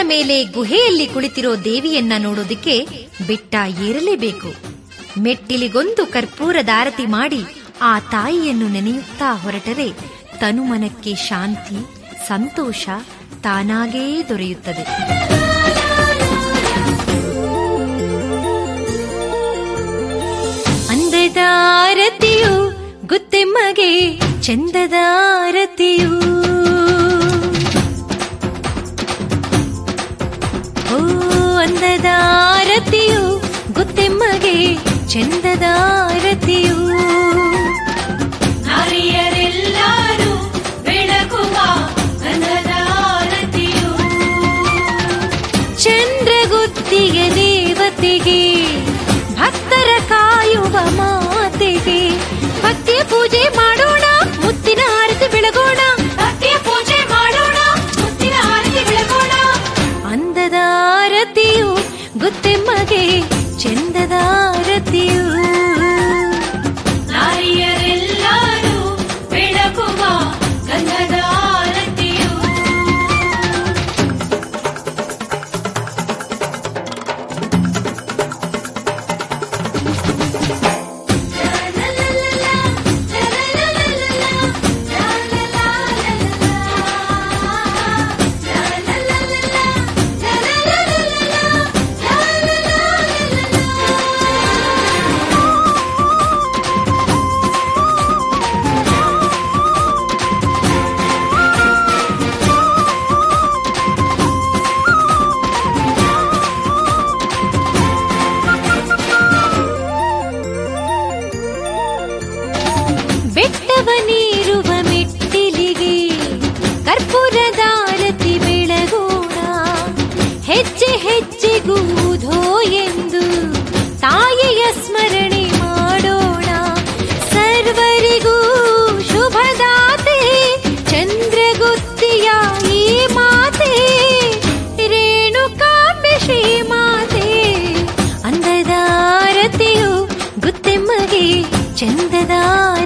ಮೇಲೆ ಗುಹೆಯಲ್ಲಿ ಕುಳಿತಿರೋ ದೇವಿಯನ್ನ ನೋಡೋದಿಕ್ಕೆ ಬೆಟ್ಟ ಏರಲೇಬೇಕು ಮೆಟ್ಟಿಲಿಗೊಂದು ಕರ್ಪೂರದಾರತಿ ಮಾಡಿ ಆ ತಾಯಿಯನ್ನು ನೆನೆಯುತ್ತಾ ಹೊರಟರೆ ತನುಮನಕ್ಕೆ ಶಾಂತಿ ಸಂತೋಷ ತಾನಾಗೇ ದೊರೆಯುತ್ತದೆ ಅಂದದ ಆರತಿಯು ಗುತ್ತೆಮ್ಮಗೆ ಚಂದದ ಆರತಿಯು ಓ ಅಂದದ ಆರತಿಯು ಗುತ್ತೆಮ್ಮಗೆ ಚಂದದ ಆರತಿಯು ನಾರಿಯರೆಲ್ಲರೂ ಬೆಳಗುವ ಗಂಧದ ಆರತಿಯು ಚಂದ್ರಗುತ್ತಿಗೆ ದೇವತೆಗೆ ಭಕ್ತರ ಕಾಯುವ ಮಾತೆಗೆ ಭಕ್ತಿಯ ಪೂಜೆ ಮಾಡೋಣ ಮುತ್ತಿನ ಆರತಿ ಬೆಳಗೋಣ ಭಕ್ತಿಯ ಪೂಜೆ ಮಾಡೋಣ ಮುತ್ತಿನ ಆರತಿ ಬೆಳಗೋಣ ಅಂದದ ಆರತಿಯು ಗುತ್ತೆಮ್ಮಗೆ ಚಂದದ ಆರತಿಯು ನಾರಿಯರೆಲ್ಲರೂ ಬೆಳಗುವ ಗಂಧದ ಆರತಿಯು ಬೆಟ್ಟವ ನೀರುವ ಮೆಟ್ಟಿಲಿಗೆ ಕರ್ಪೂರದಾರತಿ ಬೆಳಗೋಣ ಹೆಜ್ಜೆ ಹೆಜ್ಜೆಗೂ ಧೋ ಎಂದು ತಾಯಿಯ ಸ್ಮರಣೆ ಮಾಡೋಣ ಸರ್ವರಿಗೂ ಶುಭದಾತೆ ಚಂದ್ರಗುತ್ತಿಯ ಈ ಮಾತೆ ರೇಣುಕಾಂಬೆ ಶ್ರೀಮಾತೆ ಅಂದದ ಆರತಿಯು ಗುತ್ತೆಮ್ಮಗೆ ಚಂದದ